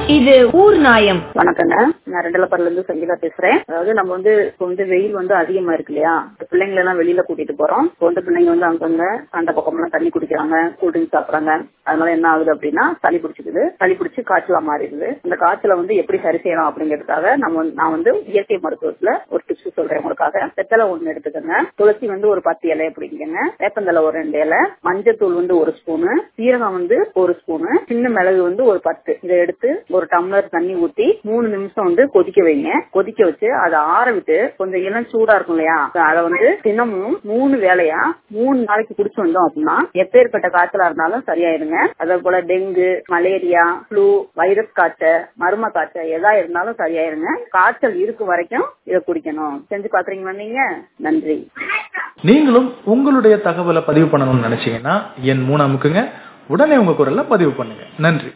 இது ஊர் நாயம் வணக்கங்க நான் ரெண்டலப்பர்ல இருந்து சங்கீதா பேசுறேன் அதாவது நம்ம வந்து இப்போ வந்து வெயில் வந்து அதிகமா இருக்கு இல்லையா இந்த பிள்ளைங்களை எல்லாம் வெளியில கூட்டிட்டு போறோம் இப்போ வந்து பிள்ளைங்க வந்து அங்கங்க அந்த பக்கம் எல்லாம் தண்ணி குடிக்கிறாங்க கூல்ட்ரிங்க் சாப்பிடுறாங்க அதனால என்ன ஆகுது அப்படின்னா சளி பிடிச்சிக்குது சளி பிடிச்சி காய்ச்சலா மாறிடுது இந்த காய்ச்சலை வந்து எப்படி சரி செய்யலாம் அப்படிங்கிறதுக்காக நம்ம வந்து- நான் வந்து இயற்கை மருத்துவத்துல ஒரு டிப்ஸ் சொல்றேன் உங்களுக்காக வெத்தலை ஒண்ணு எடுத்துக்கோங்க துளசி வந்து ஒரு பத்து இலைய பிடிக்கங்க வேப்பந்தலை ஒரு ரெண்டு இலை மஞ்சத்தூள் வந்து ஒரு ஸ்பூனு சீரகம் வந்து ஒரு ஸ்பூனு சின்ன மிளகு வந்து ஒரு பத்து இதை எடுத்து ஒரு டம்ளர் தண்ணி ஊத்தி மூணு நிமிஷம் வந்து கொதிக்க வைங்க கொதிக்க வச்சு அதை ஆற விட்டு கொஞ்சம் இளம் சூடா இருக்கும் இல்லையா அதை வந்து தினமும் மூணு வேலையா மூணு நாளைக்கு குடிச்சு வந்தோம் அப்படின்னா எப்பேற்பட்ட காய்ச்சலா இருந்தாலும் சரியாயிருங்க அதே போல டெங்கு மலேரியா ஃப்ளூ வைரஸ் காய்ச்சல் மர்ம காய்ச்சல் எதா இருந்தாலும் சரியாயிருங்க காய்ச்சல் இருக்கும் வரைக்கும் இதை குடிக்கணும் செஞ்சு பாக்குறீங்களா நீங்க நன்றி நீங்களும் உங்களுடைய தகவலை பதிவு பண்ணணும்னு நினைச்சீங்கன்னா என் மூணு அமுக்குங்க உடனே உங்க குரல்ல பதிவு பண்ணுங்க நன்றி